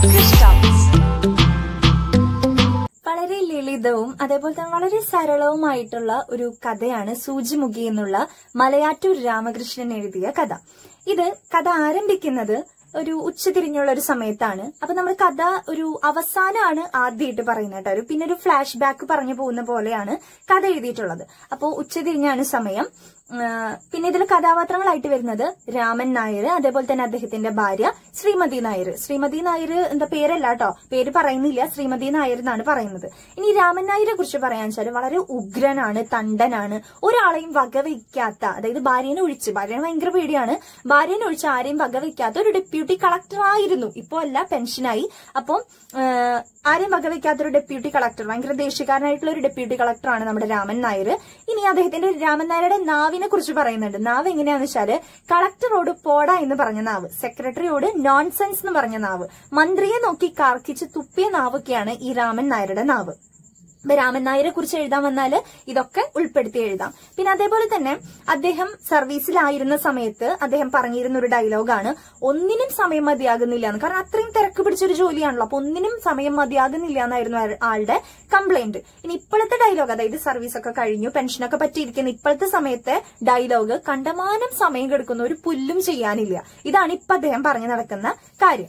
വളരെ ലളിതവും അതേപോലെ തന്നെ വളരെ സരളവുമായിട്ടുള്ള ഒരു കഥയാണ് സൂചിമുഖി എന്നുള്ള മലയാറ്റൂർ രാമകൃഷ്ണൻ എഴുതിയ കഥ ഇത് കഥ ആരംഭിക്കുന്നത് ഒരു ഉച്ചതിരിഞ്ഞുള്ള ഒരു സമയത്താണ് അപ്പൊ നമ്മൾ കഥ ഒരു അവസാനമാണ് ആദ്യമായിട്ട് പറയുന്നത് കേട്ടോ ഒരു പിന്നെ ഒരു ഫ്ലാഷ് ബാക്ക് പറഞ്ഞു പോകുന്ന പോലെയാണ് കഥ എഴുതിയിട്ടുള്ളത് അപ്പോൾ ഉച്ചതിരിഞ്ഞാണ് സമയം ആ, പിന്നെ ഇതിൽ കഥാപാത്രങ്ങളായിട്ട് വരുന്നത് രാമൻ നായർ അതേപോലെ തന്നെ അദ്ദേഹത്തിന്റെ ഭാര്യ ശ്രീമതി നായർ ശ്രീമതി നായർ എന്താ പേരല്ല കേട്ടോ പേര് പറയുന്നില്ല ശ്രീമതി നായർ എന്നാണ് പറയുന്നത് ഇനി രാമൻ നായരെ കുറിച്ച് പറയാൻ വെച്ചാൽ വളരെ ഉഗ്രനാണ് തണ്ടനാണ് ഒരാളെയും വകവയ്ക്കാത്ത അതായത് ഭാര്യനെ ഒഴിച്ച് ഭാര്യനെ ഭയങ്കര പേടിയാണ് ഭാര്യനെ ഒഴിച്ച് ആരെയും വകവയ്ക്കാത്ത ഒരു ഡെപ്യൂട്ടി കളക്ടർ ആയിരുന്നു ഇപ്പോ അല്ല പെൻഷനായി അപ്പം ആഹ്, ആരെയും വകവയ്ക്കാത്ത ഒരു ഡെപ്യൂട്ടി കളക്ടർ ഭയങ്കര ദേഷ്യക്കാരനായിട്ടുള്ള ഒരു ഡെപ്യൂട്ടി കളക്ടറാണ് നമ്മുടെ രാമൻ നായർ ഇനി അദ്ദേഹത്തിന്റെ രാമൻ നായരുടെ നാവിനെ കുറിച്ച് പറയുന്നുണ്ട് നാവ് എങ്ങനെയാന്ന് വെച്ചാല് കളക്ടറോട് പോടാ എന്ന് പറഞ്ഞ നാവ് സെക്രട്ടറിയോട് നോൺസെൻസ് എന്ന് പറഞ്ഞ നാവ് മന്ത്രിയെ നോക്കി കാർക്കിച്ച് തുപ്പിയ നാവൊക്കെയാണ് ഈ രാമൻ നായരുടെ നാവ് ഇപ്പൊ രാമൻ നായരെ കുറിച്ച് എഴുതാൻ വന്നാല് ഇതൊക്കെ ഉൾപ്പെടുത്തി എഴുതാം പിന്നെ അതേപോലെ തന്നെ അദ്ദേഹം സർവീസിലായിരുന്ന സമയത്ത് അദ്ദേഹം പറഞ്ഞിരുന്ന ഒരു ഡയലോഗാണ് ഒന്നിനും സമയം മതിയാകുന്നില്ല എന്ന് കാരണം അത്രയും തിരക്ക് പിടിച്ചൊരു ജോലിയാണല്ലോ അപ്പൊ ഒന്നിനും സമയം മതിയാകുന്നില്ല എന്നായിരുന്നു ആ- ആളുടെ കംപ്ലൈന്റ് ഇനി ഇപ്പോഴത്തെ ഡയലോഗ് അതായത് സർവീസ് ഒക്കെ കഴിഞ്ഞു പെൻഷനൊക്കെ പറ്റിയിരിക്കുന്ന ഇപ്പോഴത്തെ സമയത്തെ ഡയലോഗ് കണ്ടമാനം സമയം കെടുക്കുന്ന ഒരു പുല്ലും ചെയ്യാനില്ല ഇതാണ് ഇപ്പൊ അദ്ദേഹം പറഞ്ഞു നടക്കുന്ന കാര്യം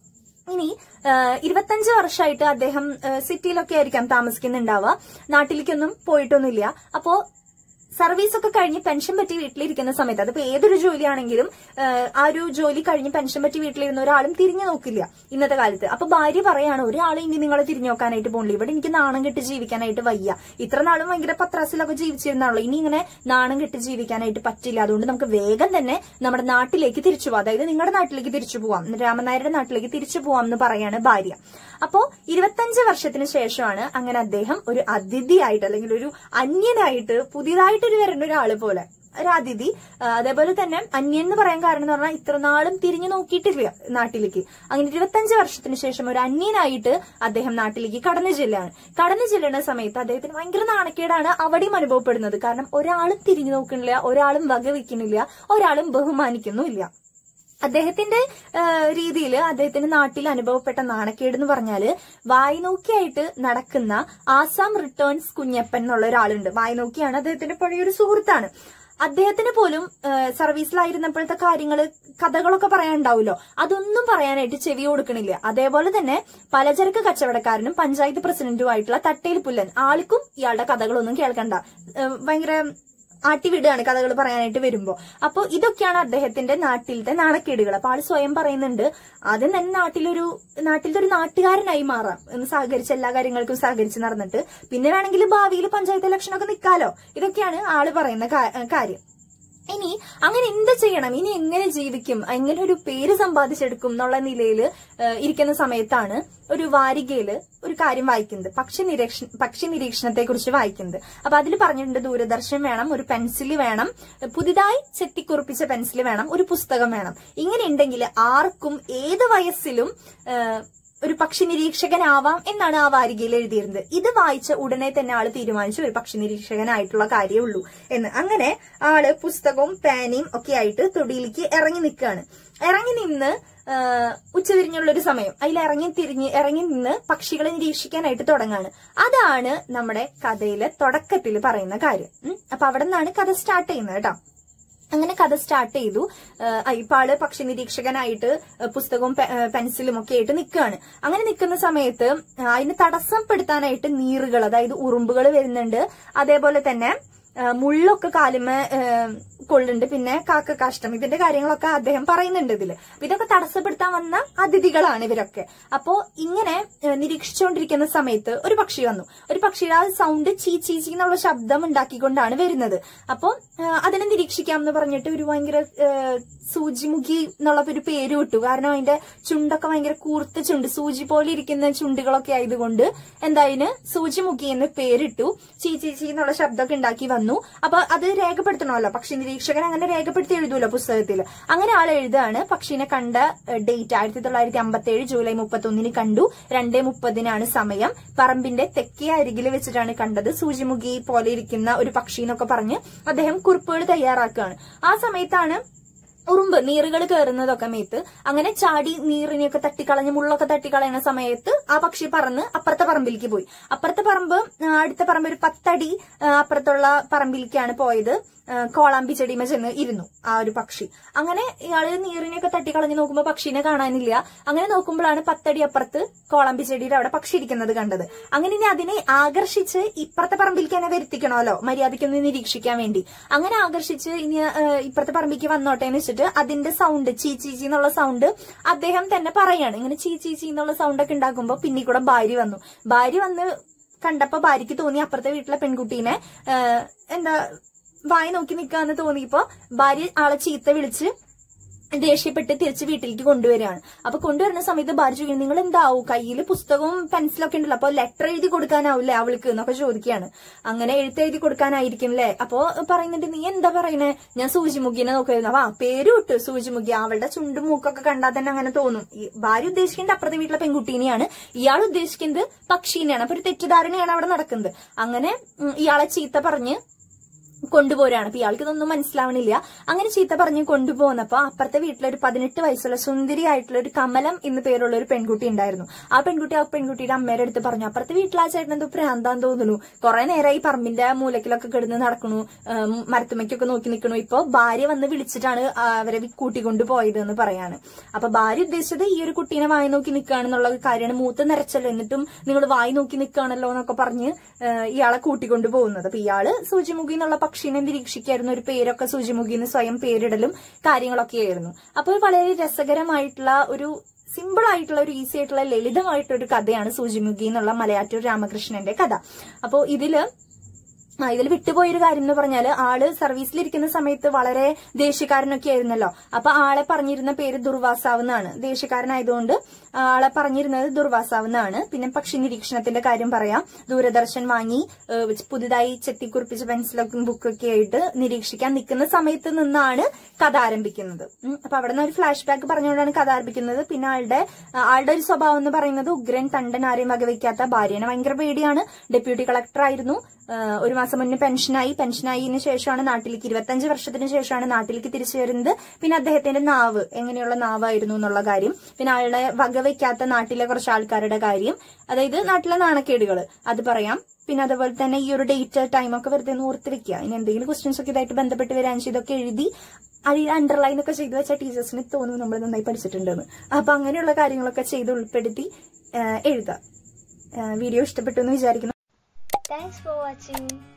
ഇനി ആഹ്, ഇരുപത്തഞ്ച് വർഷമായിട്ട് അദ്ദേഹം ആഹ്, സിറ്റിയിലൊക്കെ ആയിരിക്കാം താമസിക്കുന്നുണ്ടാവുക നാട്ടിലേക്കൊന്നും പോയിട്ടൊന്നുമില്ല അപ്പോ സർവീസ് ഒക്കെ കഴിഞ്ഞ് പെൻഷൻ പറ്റി വീട്ടിലിരിക്കുന്ന സമയത്ത് അതിപ്പോ ഏതൊരു ജോലിയാണെങ്കിലും ആഹ്, ആ ഒരു ജോലി കഴിഞ്ഞ് പെൻഷൻ പറ്റി വീട്ടിലിരുന്ന ഒരാളും തിരിഞ്ഞു നോക്കില്ല ഇന്നത്തെ കാലത്ത് അപ്പൊ ഭാര്യ പറയാണ് ഒരാൾ ഇനി നിങ്ങളെ തിരിഞ്ഞു നോക്കാനായിട്ട് പോണില്ല ഇവിടെ എനിക്ക് നാണം കെട്ട് ജീവിക്കാനായിട്ട് വയ്യ ഇത്ര നാളും ഭയങ്കര പത്രാസിലൊക്കെ ജീവിച്ചിരുന്നാണല്ലോ ഇനി ഇങ്ങനെ നാണം കെട്ട് ജീവിക്കാനായിട്ട് പറ്റില്ല അതുകൊണ്ട് നമുക്ക് വേഗം തന്നെ നമ്മുടെ നാട്ടിലേക്ക് തിരിച്ചു പോവാം അതായത് നിങ്ങളുടെ നാട്ടിലേക്ക് തിരിച്ചു പോവാം രാമനായരുടെ നാട്ടിലേക്ക് തിരിച്ചു പോവാം എന്ന് പറയാണ് ഭാര്യ അപ്പോ ഇരുപത്തഞ്ച് വർഷത്തിന് ശേഷമാണ് അങ്ങനെ അദ്ദേഹം ഒരു അതിഥിയായിട്ട് അല്ലെങ്കിൽ ഒരു അന്യനായിട്ട് പുതിയതായിട്ട് ഒരു വരുന്ന ഒരാള് പോലെ ഒരു അതിഥി ആ, അതേപോലെ തന്നെ അന്യൻ എന്ന് പറയാൻ കാരണം എന്ന് പറഞ്ഞാൽ ഇത്ര നാളും തിരിഞ്ഞു നോക്കിയിട്ടില്ല നാട്ടിലേക്ക് അങ്ങനെ ഇരുപത്തഞ്ച് വർഷത്തിന് ശേഷം ഒരു അന്യനായിട്ട് അദ്ദേഹം നാട്ടിലേക്ക് കടന്നു ചെല്ലാണ് കടന്നു ചെല്ലുന്ന സമയത്ത് അദ്ദേഹത്തിന് ഭയങ്കര നാണക്കേടാണ് അവിടെയും അനുഭവപ്പെടുന്നത് കാരണം ഒരാളും തിരിഞ്ഞു നോക്കണില്ല ഒരാളും വകവെക്കുന്നില്ല ഒരാളും ബഹുമാനിക്കുന്നുമില്ല അദ്ദേഹത്തിന്റെ രീതിയിൽ അദ്ദേഹത്തിന്റെ നാട്ടിൽ അനുഭവപ്പെട്ട നാണക്കേട് എന്ന് പറഞ്ഞാല് വായ്നോക്കിയായിട്ട് നടക്കുന്ന ആസാം റിട്ടേൺസ് കുഞ്ഞപ്പൻ എന്നുള്ള ഒരാളുണ്ട് വായ്നോക്കിയാണ് അദ്ദേഹത്തിന്റെ പഴയൊരു സുഹൃത്താണ് അദ്ദേഹത്തിന് പോലും ആ, സർവീസിലായിരുന്നപ്പോഴത്തെ കാര്യങ്ങള് കഥകളൊക്കെ പറയാനുണ്ടാവുമല്ലോ അതൊന്നും പറയാനായിട്ട് ചെവി കൊടുക്കണില്ല അതേപോലെ തന്നെ പലചരക്ക് കച്ചവടക്കാരനും പഞ്ചായത്ത് പ്രസിഡന്റുമായിട്ടുള്ള തട്ടേൽ പുല്ലൻ ആൾക്കും ഇയാളുടെ കഥകളൊന്നും കേൾക്കണ്ട ആ, ഭയങ്കര ആട്ടിവിടുകയാണ് കഥകൾ പറയാനായിട്ട് വരുമ്പോ അപ്പൊ ഇതൊക്കെയാണ് അദ്ദേഹത്തിന്റെ നാട്ടിലത്തെ നാണക്കേടുകൾ അപ്പൊ ആള് സ്വയം പറയുന്നുണ്ട് ആദ്യം തന്നെ നാട്ടിലൊരു നാട്ടിലത്തെ ഒരു നാട്ടുകാരനായി മാറാം എന്ന് സഹകരിച്ച് എല്ലാ കാര്യങ്ങൾക്കും സഹകരിച്ച് നടന്നിട്ട് പിന്നെ വേണമെങ്കിൽ ഭാവിയിൽ പഞ്ചായത്ത് ഇലക്ഷനൊക്കെ നിൽക്കാലോ ഇതൊക്കെയാണ് ആള് പറയുന്ന കാ- കാര്യം ഇനി അങ്ങനെ എന്ത് ചെയ്യണം ഇനി എങ്ങനെ ജീവിക്കും എങ്ങനെ ഒരു പേര് സമ്പാദിച്ചെടുക്കും എന്നുള്ള നിലയിൽ ഇരിക്കുന്ന സമയത്താണ് ഒരു വാരികയില് ഒരു കാര്യം വായിക്കുന്നത് പക്ഷി നിരീക്ഷ പക്ഷി നിരീക്ഷണത്തെ കുറിച്ച് വായിക്കുന്നത് അപ്പൊ അതിൽ പറഞ്ഞിട്ടുണ്ട് ദൂരദർശൻ വേണം ഒരു പെൻസിൽ വേണം പുതിയതായി ചെത്തിക്കുറിപ്പിച്ച പെൻസിൽ വേണം ഒരു പുസ്തകം വേണം ഇങ്ങനെ ഉണ്ടെങ്കിൽ ആർക്കും ഏത് വയസ്സിലും ഏഹ്, ഒരു പക്ഷി നിരീക്ഷകനാവാം എന്നാണ് ആ വാരികയിൽ എഴുതിയിരുന്നത് ഇത് വായിച്ച ഉടനെ തന്നെ ആള് തീരുമാനിച്ചു ഒരു പക്ഷി നിരീക്ഷകനായിട്ടുള്ള കാര്യമേ ഉള്ളൂ എന്ന് അങ്ങനെ ആള് പുസ്തകവും പേനയും ഒക്കെ ആയിട്ട് തൊടിയിലേക്ക് ഇറങ്ങി നിൽക്കുകയാണ് ഇറങ്ങി നിന്ന് ആഹ്, ഉച്ചതിരിഞ്ഞുള്ള ഒരു സമയം അതിൽ ഇറങ്ങി തിരിഞ്ഞ് ഇറങ്ങി നിന്ന് പക്ഷികളെ നിരീക്ഷിക്കാനായിട്ട് തുടങ്ങാണ് അതാണ് നമ്മുടെ കഥയിലെ തുടക്കത്തിൽ പറയുന്ന കാര്യം ഉം. അപ്പൊ അവിടെ നിന്നാണ് കഥ സ്റ്റാർട്ട് ചെയ്യുന്നത് കേട്ടോ അങ്ങനെ കഥ സ്റ്റാർട്ട് ചെയ്തു ആഹ് ഇപ്പൊ ആള് പക്ഷി നിരീക്ഷകനായിട്ട് ആഹ് പുസ്തകവും പെ- ആഹ് പെൻസിലും ഒക്കെ ആയിട്ട് നിൽക്കുകയാണ് അങ്ങനെ നിൽക്കുന്ന സമയത്ത് ആഹ് അതിന് തടസ്സപ്പെടുത്താനായിട്ട് നീറുകൾ അതായത് ഉറുമ്പുകൾ വരുന്നുണ്ട് അതേപോലെ തന്നെ ആഹ് മുള്ളൊക്കെ കാലുമ കൊള്ളുന്നുണ്ട് പിന്നെ കാക്ക കാഷ്ടം ഇതിന്റെ കാര്യങ്ങളൊക്കെ അദ്ദേഹം പറയുന്നുണ്ട് ഇതില് അപ്പൊ ഇതൊക്കെ തടസ്സപ്പെടുത്താൻ വന്ന അതിഥികളാണ് ഇവരൊക്കെ അപ്പോ ഇങ്ങനെ ആഹ് നിരീക്ഷിച്ചുകൊണ്ടിരിക്കുന്ന സമയത്ത് ഒരു പക്ഷി വന്നു ഒരു പക്ഷിയുടെ ആ സൗണ്ട് ചീ ചീ ചീ എന്നുള്ള ശബ്ദം ഉണ്ടാക്കിക്കൊണ്ടാണ് വരുന്നത് അപ്പോ ആഹ് അതിനെ നിരീക്ഷിക്കാം എന്ന് പറഞ്ഞിട്ട് ഒരു ഭയങ്കര ആഹ് സൂചിമുഖി എന്നുള്ള ഒരു പേര് വിട്ടു കാരണം അതിന്റെ ചുണ്ടൊക്കെ ഭയങ്കര കൂർത്ത ചുണ്ട് സൂചി പോലെ ഇരിക്കുന്ന ചുണ്ടുകളൊക്കെ ആയതുകൊണ്ട് എന്തായാലും സൂചിമുഖി എന്ന് പേരിട്ടു ചീ ചീ ചീ എന്നുള്ള ശബ്ദമൊക്കെ ഉണ്ടാക്കി വന്നു അപ്പൊ അത് രേഖപ്പെടുത്തണമല്ലോ പക്ഷി നിരീക്ഷകൻ അങ്ങനെ രേഖപ്പെടുത്തി എഴുതൂല്ലോ പുസ്തകത്തിൽ അങ്ങനെ ആൾ എഴുതാണ് പക്ഷിനെ കണ്ട ഡേറ്റ് ആയിരത്തി തൊള്ളായിരത്തി അമ്പത്തി ഏഴ് ജൂലൈ മുപ്പത്തി ഒന്നിന് കണ്ടു രണ്ടേ മുപ്പതിനാണ് സമയം പറമ്പിന്റെ തെക്കേ അരികിൽ വെച്ചിട്ടാണ് കണ്ടത് സൂചിമുഖി പോലെ ഇരിക്കുന്ന ഒരു പക്ഷി എന്നൊക്കെ പറഞ്ഞ് അദ്ദേഹം കുറിപ്പുകൾ തയ്യാറാക്കുകയാണ് ആ സമയത്താണ് ഉറുമ്പ് നീറുകൾ കയറുന്നതൊക്കെ മേത്ത് അങ്ങനെ ചാടി നീറിനെയൊക്കെ തട്ടിക്കളഞ്ഞ് മുള്ളൊക്കെ തട്ടിക്കളയുന്ന സമയത്ത് ആ പക്ഷി പറന്ന് അപ്പുറത്തെ പറമ്പിലേക്ക് പോയി അപ്പുറത്തെ പറമ്പ് ആ, അടുത്ത പറമ്പ് ഒരു പത്തടി ആ, അപ്പുറത്തുള്ള പറമ്പിലേക്കാണ് പോയത് ആ, കോളാമ്പി ചെടിമ ചെന്ന് ഇരുന്നു ആ ഒരു പക്ഷി അങ്ങനെ ഇയാള് നീറിനെയൊക്കെ തട്ടിക്കളഞ്ഞ് നോക്കുമ്പോൾ പക്ഷീനെ കാണാനില്ല അങ്ങനെ നോക്കുമ്പോഴാണ് പത്തടി അപ്പുറത്ത് കോളാമ്പി ചെടിയുടെ അവിടെ പക്ഷി ഇരിക്കുന്നത് കണ്ടത് അങ്ങനെ ഇനി അതിനെ ആകർഷിച്ച് ഇപ്പുറത്തെ പറമ്പിലേക്ക് തന്നെ വരുത്തിക്കണമല്ലോ മര്യാദയ്ക്കൊന്ന് നിരീക്ഷിക്കാൻ വേണ്ടി അങ്ങനെ ആകർഷിച്ച് ഇനി ആ, ഇപ്പുറത്തെ പറമ്പിലേക്ക് വന്നോട്ടെ എന്ന് വെച്ചിട്ട് അതിന്റെ സൗണ്ട് ചീ ചീ ചീ എന്നുള്ള സൗണ്ട് അദ്ദേഹം തന്നെ പറയാണ് ഇങ്ങനെ ചീ ചീ ചീ എന്നുള്ള സൗണ്ട് ഒക്കെ ഉണ്ടാക്കുമ്പോ പിന്നീ കൂടെ ഭാര്യ വന്നു ഭാര്യ വന്ന് കണ്ടപ്പോ ഭാര്യയ്ക്ക് തോന്നി അപ്പുറത്തെ വീട്ടിലെ പെൺകുട്ടീനെ ആ, എന്താ വായി നോക്കി നിൽക്കാന്ന് തോന്നിയപ്പോ ഭാര്യ ആളെ ചീത്ത വിളിച്ച് ദേഷ്യപ്പെട്ട് തിരിച്ച് വീട്ടിലേക്ക് കൊണ്ടുവരികയാണ് അപ്പൊ കൊണ്ടുവരുന്ന സമയത്ത് ഭാര്യ ചോദിക്കുന്നു നിങ്ങൾ എന്താവും കയ്യിൽ പുസ്തകവും പെൻസിലൊക്കെ ഉണ്ടല്ലോ അപ്പൊ ലെറ്റർ എഴുതി കൊടുക്കാനാവില്ലേ അവൾക്ക് എന്നൊക്കെ ചോദിക്കുകയാണ് അങ്ങനെ എഴുത്തെഴുതി കൊടുക്കാനായിരിക്കും അല്ലേ അപ്പൊ പറയുന്നുണ്ട് നീ എന്താ പറയുന്നേ ഞാൻ സൂചിമുഖിനെ നോക്കുമായിരുന്നു അപ്പൊ ആ പേര് വിട്ടു സൂചിമുഖി അവളുടെ ചുണ്ടും മൂക്കൊക്കെ കണ്ടാൽ തന്നെ അങ്ങനെ തോന്നും ഈ ഭാര്യ ഉദ്ദേശിക്കുന്നത് അപ്പുറത്തെ വീട്ടിലെ പെൺകുട്ടീനെയാണ് ഇയാൾ ഉദ്ദേശിക്കുന്നത് പക്ഷീനെയാണ് അപ്പൊ ഒരു തെറ്റിദ്ധാരണയാണ് അവിടെ നടക്കുന്നത് അങ്ങനെ ഉം, ഇയാളെ ചീത്ത പറഞ്ഞ് കൊണ്ടുപോരാണ് അപ്പൊ ഇയാൾക്ക് ഇതൊന്നും മനസ്സിലാവണില്ല അങ്ങനെ ചീത്ത പറഞ്ഞ് കൊണ്ടുപോകുന്നപ്പോ അപ്പുറത്തെ വീട്ടിലൊരു പതിനെട്ട് വയസ്സുള്ള സുന്ദരിയായിട്ടുള്ള ഒരു കമലം എന്ന് പേരുള്ള ഒരു പെൺകുട്ടി ഉണ്ടായിരുന്നു ആ പെൺകുട്ടി ആ പെൺകുട്ടിയുടെ അമ്മയുടെ അടുത്ത് പറഞ്ഞു അപ്പുറത്തെ വീട്ടിൽ ആ ചേട്ടൻ എന്തോ ഭ്രാന്താന്ന് തോന്നുന്നു കുറെ നേരമായി പറമ്പിന്റെ മൂലക്കിലൊക്കെ കിടന്ന് നടക്കണു ഉം, മരത്തുമ്മയ്ക്കൊക്കെ നോക്കി നിൽക്കണു ഇപ്പൊ ഭാര്യ വന്ന് വിളിച്ചിട്ടാണ് ആ അവരെ കൂട്ടിക്കൊണ്ടു പോയത് എന്ന് പറയാണ് അപ്പൊ ഭാര്യ ഉദ്ദേശിച്ചത് ഈ ഒരു കുട്ടീനെ വായി നോക്കി നിൽക്കുകയാണെന്നുള്ള കാര്യമാണ് മൂത്ത് നിറച്ചല്ലോ എന്നിട്ടും നിങ്ങൾ വായി നോക്കി നിൽക്കുകയാണല്ലോ എന്നൊക്കെ പറഞ്ഞ് ആ, ഇയാളെ കൂട്ടിക്കൊണ്ടു പോകുന്നത് അപ്പൊ ഇയാള് സൂചിമുഖി എന്നുള്ള പക്ഷീനെ നിരീക്ഷിക്കായിരുന്നു ഒരു പേരൊക്കെ സൂചിമുഖി എന്ന് സ്വയം പേരിടലും കാര്യങ്ങളൊക്കെ ആയിരുന്നു അപ്പോൾ വളരെ രസകരമായിട്ടുള്ള ഒരു സിമ്പിൾ ആയിട്ടുള്ള ഒരു ഈസി ആയിട്ടുള്ള ലളിതമായിട്ടുള്ള ഒരു കഥയാണ് സൂചിമുഖി എന്നുള്ള മലയാറ്റൂർ രാമകൃഷ്ണന്റെ കഥ അപ്പോൾ ഇതില് ആ ഇതിൽ വിട്ടുപോയൊരു കാര്യം എന്ന് പറഞ്ഞാല് ആള് സർവീസിലിരിക്കുന്ന സമയത്ത് വളരെ ദേഷ്യക്കാരനൊക്കെ ആയിരുന്നല്ലോ അപ്പൊ ആളെ പറഞ്ഞിരുന്ന പേര് ദുർവാസാവ് എന്നാണ് ദേഷ്യക്കാരനായതുകൊണ്ട് ആളെ പറഞ്ഞിരുന്നത് ദുർവാസാവ് എന്നാണ് പിന്നെ പക്ഷി നിരീക്ഷണത്തിന്റെ കാര്യം പറയാം ദൂരദർശൻ വാങ്ങി ഏഹ്, പുതുതായി ചെത്തിക്കുറിപ്പിച്ച പെൻസിലൊക്കെ ബുക്കൊക്കെ ആയിട്ട് നിരീക്ഷിക്കാൻ നിൽക്കുന്ന സമയത്ത് നിന്നാണ് കഥ ആരംഭിക്കുന്നത് ഉം, അപ്പൊ അവിടെ നിന്ന് ഒരു ഫ്ലാഷ് ബാക്ക് പറഞ്ഞുകൊണ്ടാണ് കഥ ആരംഭിക്കുന്നത് പിന്നെ ആളുടെ ആ, ആളുടെ ഒരു സ്വഭാവം എന്ന് പറയുന്നത് ഉഗ്രൻ തണ്ടൻ ആരെയും വകവയ്ക്കാത്ത ഭാര്യനെ ഭയങ്കര പേടിയാണ് ഡെപ്യൂട്ടി കളക്ടർ ആയിരുന്നു ആഹ് ഒരു മാസം മുന്നേ പെൻഷനായി പെൻഷനായതിനു ശേഷമാണ് നാട്ടിലേക്ക് ഇരുപത്തഞ്ച് വർഷത്തിന് ശേഷമാണ് നാട്ടിലേക്ക് തിരിച്ചു വരുന്നത് പിന്നെ അദ്ദേഹത്തിന്റെ നാവ് എങ്ങനെയുള്ള നാവായിരുന്നു എന്നുള്ള കാര്യം പിന്നെ ആളുടെ വകവയ്ക്കാത്ത നാട്ടിലെ കുറച്ച് ആൾക്കാരുടെ കാര്യം അതായത് നാട്ടിലെ നാണക്കേടുകൾ അത് പറയാം പിന്നെ അതുപോലെ തന്നെ ഈ ഒരു ഡേറ്റ് ടൈം ഒക്കെ വെറുതെ ഒന്ന് ഓർത്ത് വെക്കുക ഇനി എന്തെങ്കിലും ക്വസ്റ്റ്യൻസ് ഒക്കെ ഇതായിട്ട് ബന്ധപ്പെട്ട് വരാൻ ഇതൊക്കെ എഴുതി അതിൽ അണ്ടർലൈൻ ഒക്കെ ചെയ്തു വെച്ചാൽ ടീച്ചേഴ്സിന് തോന്നും നമ്മൾ നന്നായി പഠിച്ചിട്ടുണ്ടെന്ന് അപ്പൊ അങ്ങനെയുള്ള കാര്യങ്ങളൊക്കെ ചെയ്ത് ഉൾപ്പെടുത്തി ആഹ് എഴുതാം ആഹ് വീഡിയോ ഇഷ്ടപ്പെട്ടു എന്ന് വിചാരിക്കുന്നു Thanks for watching.